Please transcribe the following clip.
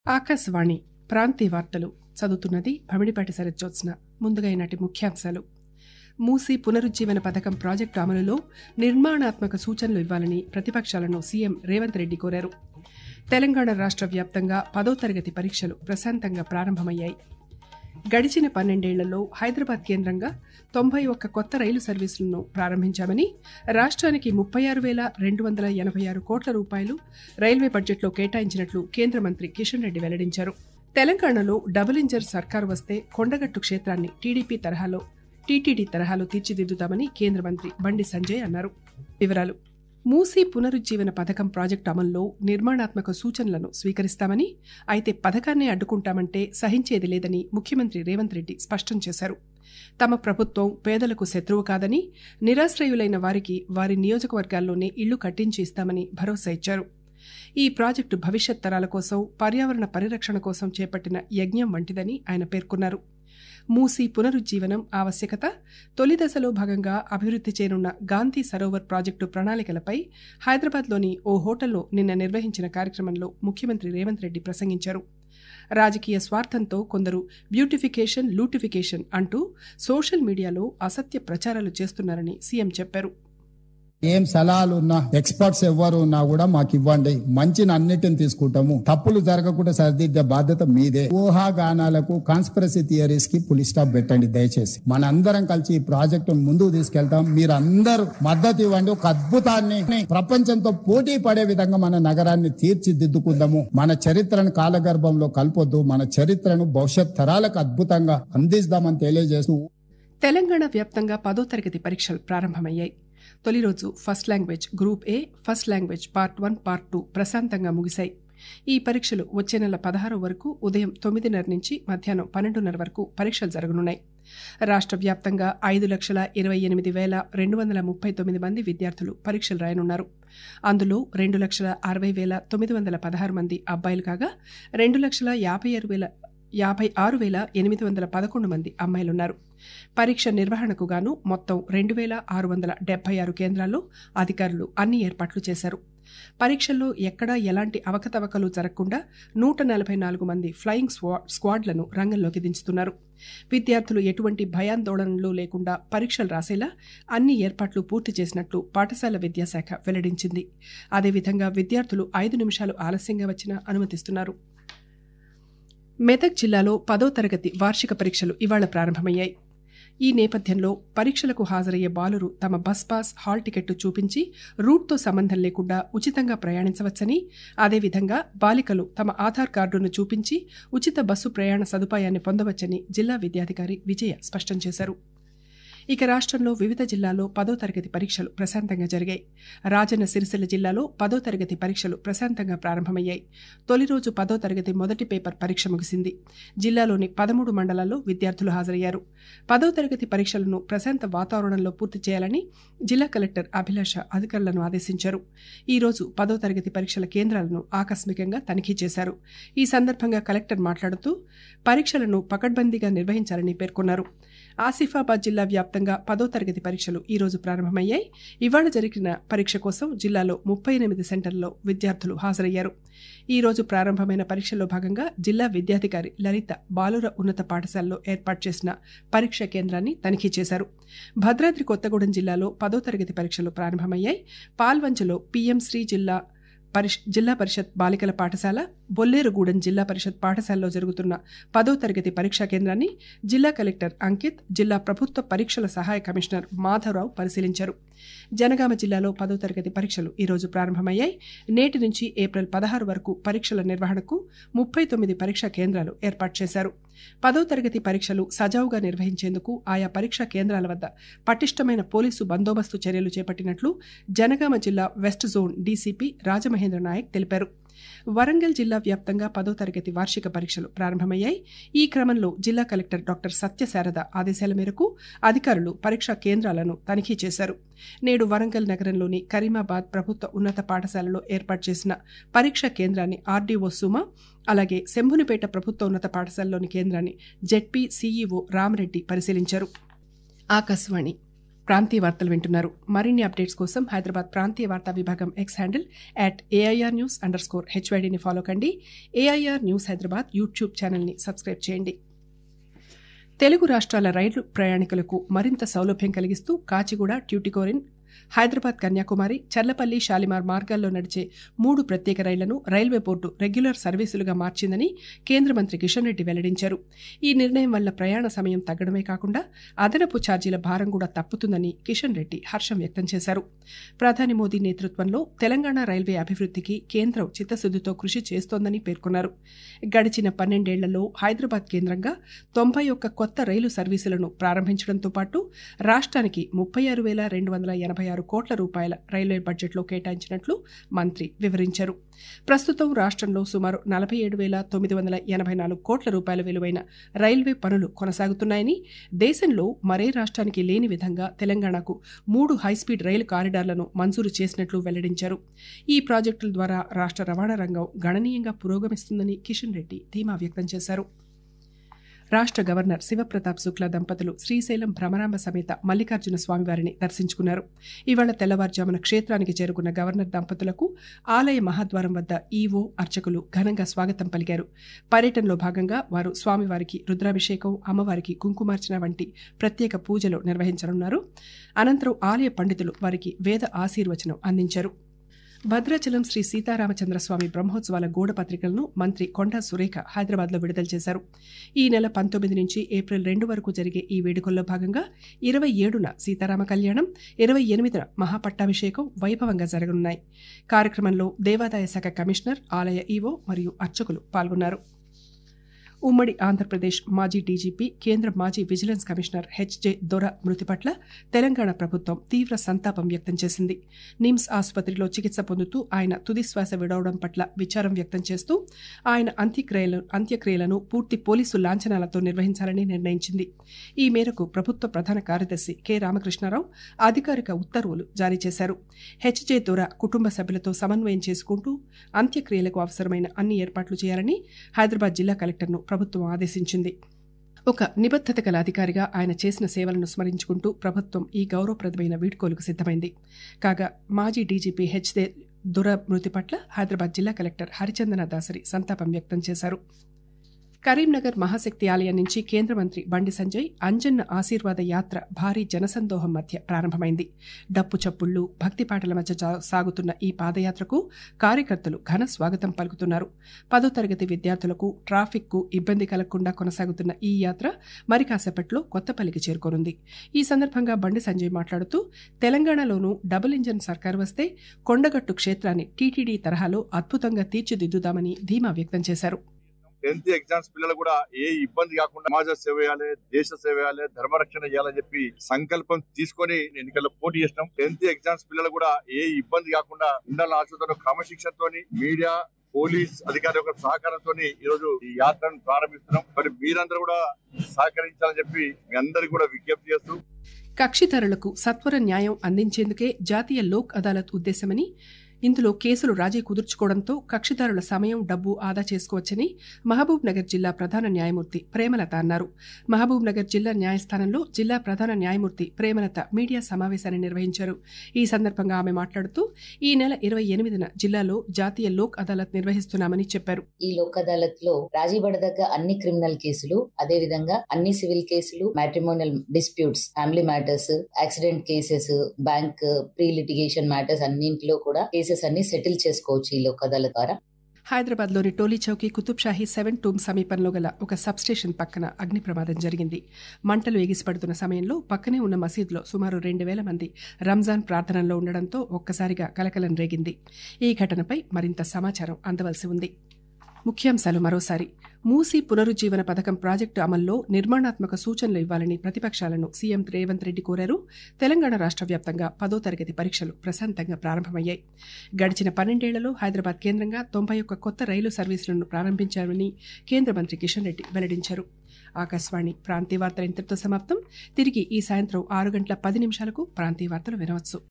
ఆకాశవాణి ప్రాంతీయ వార్తలు చదువుతున్నది భమిడిపాటి శరజ్జోత్స్న ముందుగా ఈనాటి ముఖ్యాంశాలు మూసీ పునరుజ్జీవన పథకం ప్రాజెక్టు అమలులో నిర్మాణాత్మక సూచనలు ఇవ్వాలని ప్రతిపక్షాలను సీఎం రేవంత్ రెడ్డి కోరారు తెలంగాణ రాష్ట్ర వ్యాప్తంగా పదో తరగతి పరీక్షలు ప్రశాంతంగా ప్రారంభమయ్యాయి గడిచిన పన్నెండేళ్లలో హైదరాబాద్ కేంద్రంగా తొంభై ఒక్క కొత్త రైలు సర్వీసులను ప్రారంభించామని రాష్ట్రానికి ముప్పై ఆరు వేల రెండు వందల ఎనభై ఆరు కోట్ల రూపాయలు రైల్వే బడ్జెట్లో కేటాయించినట్లు కేంద్ర మంత్రి కిషన్ రెడ్డి వెల్లడించారు తెలంగాణలో డబుల్ ఇంజర్ సర్కారు వస్తే కొండగట్టు క్షేత్రాన్ని టీడీపీ తరహాలో టీటీడీ తరహాలో తీర్చిదిద్దుతామని కేంద్ర మంత్రి బండి సంజయ్ అన్నారు వివరాలు మూసీ పునరుజ్జీవన పథకం ప్రాజెక్టు అమల్లో నిర్మాణాత్మక సూచనలను స్వీకరిస్తామని అయితే పథకాన్ని అడ్డుకుంటామంటే సహించేది లేదని ముఖ్యమంత్రి రేవంత్ రెడ్డి స్పష్టం చేశారు తమ ప్రభుత్వం పేదలకు శత్రువు కాదని నిరాశ్రయులైన వారికి వారి నియోజకవర్గాల్లోనే ఇళ్లు కట్టించి ఇస్తామని భరోసా ఇచ్చారు ఈ ప్రాజెక్టు భవిష్యత్ తరాల కోసం పర్యావరణ పరిరక్షణ కోసం చేపట్టిన యజ్ఞం వంటిదని ఆయన పేర్కొన్నారు మూసీ పునరుజ్జీవనం ఆవశ్యకత తొలి దశలో భాగంగా అభివృద్ధి చేయనున్న గాంధీ సరోవర్ ప్రాజెక్టు ప్రణాళికలపై హైదరాబాద్లోని ఓ హోటల్లో నిన్న నిర్వహించిన కార్యక్రమంలో ముఖ్యమంత్రి రేవంత్ రెడ్డి ప్రసంగించారు రాజకీయ స్వార్థంతో కొందరు బ్యూటిఫికేషన్ లూటిఫికేషన్ అంటూ సోషల్ మీడియాలో అసత్య ప్రచారాలు చేస్తున్నారని సీఎం చెప్పారు ఏం సలహాలు ఉన్నా ఎక్స్పర్ట్స్ ఎవరు ఉన్నా కూడా మాకు ఇవ్వండి మంచిని అన్నిటిని తీసుకుంటాము తప్పులు జరగకుండా సరిదిద్దే బాధ్యత మీదే ఊహాగానాలకు కాన్స్పిరసీ థియరీస్ కి పులి స్టాప్ పెట్టండి దయచేసి మనందరం కలిసి ఈ ప్రాజెక్టు ముందుకు తీసుకెళ్తాం మీరు అందరూ మద్దతు ఇవ్వండి ఒక అద్భుతాన్ని ప్రపంచంతో పోటీ పడే విధంగా మన నగరాన్ని తీర్చిదిద్దుకుందాము మన చరిత్రను కాలగర్భంలో కలపొద్దు మన చరిత్రను భవిష్యత్ తరాలకు అద్భుతంగా అందిస్తామని తెలియజేస్తూ తెలంగాణ వ్యాప్తంగా పదో తరగతి పరీక్షలు ప్రారంభమయ్యాయి తొలి రోజు first language group A first language part one part two ప్రశాంతంగా ముగిశాయి ఈ పరీక్షలు వచ్చే నెల పదహారు వరకు ఉదయం తొమ్మిదిన్నర నుంచి మధ్యాహ్నం పన్నెండున్నర వరకు పరీక్షలు జరగనున్నాయి రాష్ట్ర వ్యాప్తంగా ఐదు లక్షల ఇరవై ఎనిమిది వేల రెండు వందల ముప్పై తొమ్మిది మంది విద్యార్థులు పరీక్షలు రాయనున్నారు అందులో రెండు లక్షల అరవై వేల తొమ్మిది వందల పదహారు మంది అబ్బాయిలు కాగా రెండు లక్షల యాభై ఆరు వేల యాభై ఆరు వేల ఎనిమిది వందల పదకొండు మంది అమ్మాయిలున్నారు పరీక్ష నిర్వహణకు గాను మొత్తం రెండు వేల ఆరు వందల డెబ్బై ఆరు కేంద్రాల్లో అధికారులు అన్ని ఏర్పాట్లు చేశారు పరీక్షల్లో ఎక్కడా ఎలాంటి అవకతవకలు జరగకుండా నూట నలభై నాలుగు మంది ఫ్లయింగ్ స్క్వాడ్లను రంగంలోకి దించుతున్నారు విద్యార్థులు ఎటువంటి భయాందోళనలు లేకుండా పరీక్షలు రాసేలా అన్ని ఏర్పాట్లు పూర్తి చేసినట్లు పాఠశాల విద్యాశాఖ వెల్లడించింది అదేవిధంగా విద్యార్థులు ఐదు నిమిషాలు ఆలస్యంగా వచ్చినా అనుమతిస్తున్నారు మెదక్ జిల్లాలో పదో తరగతి వార్షిక పరీక్షలు ఇవాళ ప్రారంభమయ్యాయి ఈ నేపథ్యంలో పరీక్షలకు హాజరయ్యే బాలురు తమ బస్ పాస్ హాల్ టికెట్టు చూపించి రూట్తో సంబంధం లేకుండా ఉచితంగా ప్రయాణించవచ్చని అదేవిధంగా బాలికలు తమ ఆధార్ కార్డును చూపించి ఉచిత బస్సు ప్రయాణ సదుపాయాన్ని పొందవచ్చని జిల్లా విద్యాధికారి విజయ స్పష్టం చేశారు ఇక రాష్ట్రంలో వివిధ జిల్లాల్లో పదో తరగతి పరీక్షలు ప్రశాంతంగా జరిగాయి రాజన్న సిరిసిల్ల జిల్లాలో పదో తరగతి పరీక్షలు ప్రశాంతంగా ప్రారంభమయ్యాయి తొలి రోజు పదో తరగతి మొదటి పేపర్ పరీక్ష ముగిసింది జిల్లాలోని పదమూడు మండలాల్లో విద్యార్థులు హాజరయ్యారు పదో తరగతి పరీక్షలను ప్రశాంత వాతావరణంలో పూర్తి చేయాలని జిల్లా కలెక్టర్ అభిలాష అధికారులను ఆదేశించారు ఈ రోజు పదో తరగతి పరీక్షల కేంద్రాలను ఆకస్మికంగా తనిఖీ చేశారు ఈ సందర్భంగా కలెక్టర్ మాట్లాడుతూ పరీక్షలను పకడ్బందీగా నిర్వహించాలని పేర్కొన్నారు ఆసిఫాబాద్ జిల్లా వ్యాప్తంగా పదో తరగతి పరీక్షలు ఈ రోజు ప్రారంభమయ్యాయి ఇవాళ జరిగిన పరీక్ష కోసం జిల్లాలో ముప్పై ఎనిమిది సెంటర్లలో విద్యార్థులు హాజరయ్యారు ఈ రోజు ప్రారంభమైన పరీక్షల్లో భాగంగా జిల్లా విద్యాధికారి లలిత బాలుర ఉన్నత పాఠశాలలో ఏర్పాటు చేసిన పరీక్ష కేంద్రాన్ని తనిఖీ చేశారు భద్రాద్రి కొత్తగూడెం జిల్లాలో పదో తరగతి పరీక్షలు ప్రారంభమయ్యాయి పాల్వంచలో పీఎం శ్రీ జిల్లా పరిష్ జిల్లా పరిషత్ బాలికల పాఠశాల బొల్లేరుగూడెం జిల్లా పరిషత్ పాఠశాలలో జరుగుతున్న పదో తరగతి పరీక్షా కేంద్రాన్ని జిల్లా కలెక్టర్ అంకిత్ జిల్లా ప్రభుత్వ పరీక్షల సహాయ కమిషనర్ మాధవరావు పరిశీలించారు జనగామ జిల్లాలో పదో తరగతి పరీక్షలు ఈరోజు ప్రారంభమయ్యాయి నేటి నుంచి ఏప్రిల్ పదహారు వరకు పరీక్షల నిర్వహణకు ముప్పై తొమ్మిది పరీక్షా కేంద్రాలు ఏర్పాటు చేశారు పదో తరగతి పరీక్షలు సజావుగా నిర్వహించేందుకు ఆయా పరీక్షా కేంద్రాల వద్ద పటిష్టమైన పోలీసు బందోబస్తు చర్యలు చేపట్టినట్లు జనగామ జిల్లా west zone DCP Rajamahendra Nayak తెలిపారు వరంగల్ జిల్లా వ్యాప్తంగా పదో తరగతి వార్షిక పరీక్షలు ప్రారంభమయ్యాయి ఈ క్రమంలో జిల్లా కలెక్టర్ డాక్టర్ సత్యశారద ఆదేశాల మేరకు అధికారులు పరీక్షా కేంద్రాలను తనిఖీ చేశారు నేడు వరంగల్ నగరంలోని కరీమాబాద్ ప్రభుత్వ ఉన్నత పాఠశాలలో ఏర్పాటు చేసిన పరీక్షా కేంద్రాన్ని ఆర్డీఓ సుమ అలాగే శంభునిపేట ప్రభుత్వ ఉన్నత పాఠశాలలోని కేంద్రాన్ని జెడ్పీ సీఈఓ రామరెడ్డి పరిశీలించారు ఆకాశవాణి ప్రాంతీయ వార్తలు వింటున్నారు మరిన్ని అప్డేట్స్ కోసం హైదరాబాద్ ప్రాంతీయ వార్తా విభాగం X handle at AIR news underscore హెచ్వైడీని ఫాలో కండి ఏఐఆర్ న్యూస్ హైదరాబాద్ యూట్యూబ్ ఛానల్ని సబ్స్క్రైబ్ చేయండి తెలుగు రాష్ట్రాల రైలు ప్రయాణికులకు మరింత సౌలభ్యం కలిగిస్తూ కాచిగూడ ట్యూటికోరిన్ హైదరాబాద్ కన్యాకుమారి చర్లపల్లి షాలిమార్ మార్గాల్లో నడిచే మూడు ప్రత్యేక రైళ్లను రైల్వే బోర్డు రెగ్యులర్ సర్వీసులుగా మార్చిందని కేంద్ర మంత్రి కిషన్ రెడ్డి వెల్లడించారు ఈ నిర్ణయం వల్ల ప్రయాణ సమయం తగ్గడమే కాకుండా అదనపు ఛార్జీల భారం కూడా తప్పుతుందని కిషన్ రెడ్డి హర్షం వ్యక్తం చేశారు ప్రధాని మోదీ నేతృత్వంలో తెలంగాణ రైల్వే అభివృద్ధికి కేంద్రం చిత్తశుద్దితో కృషి చేస్తోందని పేర్కొన్నారు గడిచిన పన్నెండేళ్లలో హైదరాబాద్ కేంద్రంగా తొంభై ఒక్క కొత్త రైలు సర్వీసులను ప్రారంభించడంతో పాటు రాష్ట్రానికి ముప్పై ఆరు వేల రెండు వందల ఎనభై ఆరు కోట్ల రూపాయల రైల్వే బడ్జెట్లో కేటాయించినట్లు మంత్రి వివరించారు ప్రస్తుతం రాష్ట్రంలో సుమారు నలభై ఏడు వేల తొమ్మిది వందల ఎనభై నాలుగు కోట్ల రూపాయల విలువైన రైల్వే పనులు కొనసాగుతున్నాయని దేశంలో మరే రాష్ట్రానికి లేని విధంగా తెలంగాణకు మూడు హైస్పీడ్ రైలు కారిడార్లను మంజూరు చేసినట్లు వెల్లడించారు ఈ ప్రాజెక్టుల ద్వారా రాష్ట్ర రవాణా రంగం గణనీయంగా పురోగమిస్తుందని కిషన్ రెడ్డి ధీమా వ్యక్తం చేశారు రాష్ట్ర గవర్నర్ శివప్రతాప్ శుక్లా దంపతులు శ్రీశైలం భ్రమరాంబ సమేత మల్లికార్జున స్వామివారిని దర్శించుకున్నారు ఇవాళ తెల్లవారుజామున క్షేత్రానికి చేరుకున్న గవర్నర్ దంపతులకు ఆలయ మహాద్వారం వద్ద ఈవో అర్చకులు ఘనంగా స్వాగతం పలికారు పర్యటనలో భాగంగా వారు స్వామివారికి రుద్రాభిషేకం అమ్మవారికి కుంకుమార్చన వంటి ప్రత్యేక పూజలు నిర్వహించనున్నారు అనంతరం ఆలయ పండితులు వారికి వేద ఆశీర్వచనం అందించారు భద్రాచలం శ్రీ సీతారామచంద్రస్వామి బ్రహ్మోత్సవాల గోడ పత్రికలను మంత్రి కొండా సురేఖ హైదరాబాద్లో విడుదల చేశారు ఈ నెల పంతొమ్మిది నుంచి ఏప్రిల్ రెండు వరకు జరిగే ఈ వేడుకల్లో భాగంగా ఇరవై ఏడున సీతారామ కళ్యాణం ఇరవై ఎనిమిదిన మహాపట్టాభిషేకం వైభవంగా జరగనున్నాయి కార్యక్రమంలో దేవాదాయ శాఖ కమిషనర్ ఆలయ ఈవో మరియు అర్చకులు పాల్గొన్నారు ఉమ్మడి ఆంధ్రప్రదేశ్ మాజీ డీజీపీ కేంద్ర మాజీ విజిలెన్స్ కమిషనర్ హెచ్జే దొర మృతి పట్ల తెలంగాణ ప్రభుత్వం తీవ్ర సంతాపం వ్యక్తం చేసింది నిమ్స్ ఆసుపత్రిలో చికిత్స పొందుతూ ఆయన తుది శ్వాస విడవడం పట్ల విచారం వ్యక్తం చేస్తూ ఆయన అంత్యక్రియలు అంత్యక్రియలను పూర్తి పోలీసు లాంఛనాలతో నిర్వహించాలని నిర్ణయించింది ఈ మేరకు ప్రభుత్వ ప్రధాన కార్యదర్శి కె రామకృష్ణారావు అధికారిక ఉత్తర్వులు జారీ చేశారు హెచ్జే దొర కుటుంబ సభ్యులతో సమన్వయం చేసుకుంటూ అంత్యక్రియలకు అవసరమైన అన్ని ఏర్పాట్లు చేయాలని హైదరాబాద్ జిల్లా కలెక్టర్ను ప్రభుత్వం ఆదేశించింది ఒక నిబద్ధత గల అధికారిగా ఆయన చేసిన సేవలను స్మరించుకుంటూ ప్రభుత్వం ఈ గౌరవప్రదమైన వీడ్కోలుకు సిద్దమైంది కాగా మాజీ డీజీపీ హెచ్దే దుర మృతి పట్ల హైదరాబాద్ జిల్లా కలెక్టర్ హరిచందన దాసరి సంతాపం వ్యక్తం చేశారు కరీంనగర్ మహాశక్తి ఆలయం నుంచి కేంద్ర మంత్రి బండి సంజయ్ అంజన్న ఆశీర్వాద యాత్ర భారీ జనసందోహం మధ్య ప్రారంభమైంది డప్పు చప్పుళ్లు భక్తి పాటల మధ్య జా- సాగుతున్న ఈ పాదయాత్రకు కార్యకర్తలు ఘన స్వాగతం పలుకుతున్నారు పదో తరగతి విద్యార్థులకు ట్రాఫిక్ కు ఇబ్బంది కలగకుండా కొనసాగుతున్న ఈ యాత్ర మరి కాసేపట్లో కొత్తపల్లికి చేరుకోనుంది ఈ సందర్భంగా బండి సంజయ్ మాట్లాడుతూ తెలంగాణలోనూ డబుల్ ఇంజన్ సర్కార్ వస్తే కొండగట్టు క్షేత్రాన్ని టీటీడీ తరహాలో అద్భుతంగా తీర్చిదిద్దుదామని ధీమా వ్యక్తం చేశారు టెన్త్ ఎగ్జామ్స్ పిల్లలు కూడా ఏ ఇబ్బంది కాకుండా సమాజ సేవ చేయాలి దేశ సేవ చేయాలి ధర్మరక్షణ చేయాలని చెప్పి సంకల్పం తీసుకొని ఎన్నికల్లో పోటీ చేసినాం టెన్త్ ఎగ్జామ్స్ పిల్లలు కూడా ఏ ఇబ్బంది కాకుండా ఉండాలని ఆశతో క్రమశిక్షణతో మీడియా పోలీస్ అధికారుల యొక్క సహకారంతో ఈ రోజు ఈ యాత్రను ప్రారంభిస్తున్నాం మరి మీరందరూ కూడా సహకరించాలని చెప్పి మీ అందరికి కూడా విజ్ఞప్తి చేస్తూ కక్షిదారులకు సత్వర న్యాయం అందించేందుకే జాతీయ లోక్ అదాలత్ ఉద్దేశమని ఇందులో కేసులు రాజీ కుదుర్చుకోవడంతో కక్షిదారుల సమయం డబ్బు ఆదా చేసుకోవచ్చని మహబూబ్ నగర్ జిల్లా ప్రధాన న్యాయమూర్తి ప్రేమలత అన్నారు మహబూబ్ నగర్ జిల్లా న్యాయస్థానంలో జిల్లా ప్రధాన న్యాయమూర్తి ప్రేమలత మీడియా సమావేశాన్ని నిర్వహించారు ఈ సందర్భంగా ఆమె మాట్లాడుతూ ఈ నెల ఇరవై ఎనిమిదిన జిల్లాలో జాతీయ లోక్ అదాలత్ నిర్వహిస్తున్నామని చెప్పారు ఈ లోక్ అదాలత్ లో రాజీ పడదగ్గ అన్ని క్రిమినల్ కేసులు అదే విధంగా అన్ని సివిల్ కేసులు matrimonial disputes family matters accident cases bank pre litigation matters అన్నింటిలో కూడా కేసెస్ అన్ని సెటిల్ చేసుకోవచ్చు ఈ లోక్ అదాలత్ ద్వారా హైదరాబాద్లోని టోలీ చౌకీ కుతుబ్ షాహీ సెవెన్ టూమ్ సమీపంలో గల ఒక సబ్స్టేషన్ పక్కన అగ్ని ప్రమాదం జరిగింది మంటలు ఎగిసిపడుతున్న సమయంలో పక్కనే ఉన్న మసీదులో సుమారు రెండు వేల మంది రంజాన్ ప్రార్థనల్లో ఉండడంతో ఒక్కసారిగా కలకలం రేగింది ఈ ఘటనపై మరింత సమాచారం అందవలసి ఉంది ముఖ్యాంశాలు మరోసారి మూసీ పునరుజ్జీవన పథకం ప్రాజెక్టు అమల్లో నిర్మాణాత్మక సూచనలు ఇవ్వాలని ప్రతిపక్షాలను సీఎం రేవంత్ రెడ్డి కోరారు తెలంగాణ రాష్ట్ర వ్యాప్తంగా పదో తరగతి పరీక్షలు ప్రశాంతంగా ప్రారంభమయ్యాయి గడిచిన పన్నెండేళ్లలో హైదరాబాద్ కేంద్రంగా తొంభై ఒక్క కొత్త రైలు సర్వీసులను ప్రారంభించారని కేంద్ర మంత్రి కిషన్ రెడ్డి వెల్లడించారు ఆకాశవాణి ప్రాంతీయ వార్తలు ఇంతటితో సమాప్తం తిరిగి ఈ సాయంత్రం ఆరు గంటల పది నిమిషాలకు ప్రాంతీయ వార్తలు వినవచ్చు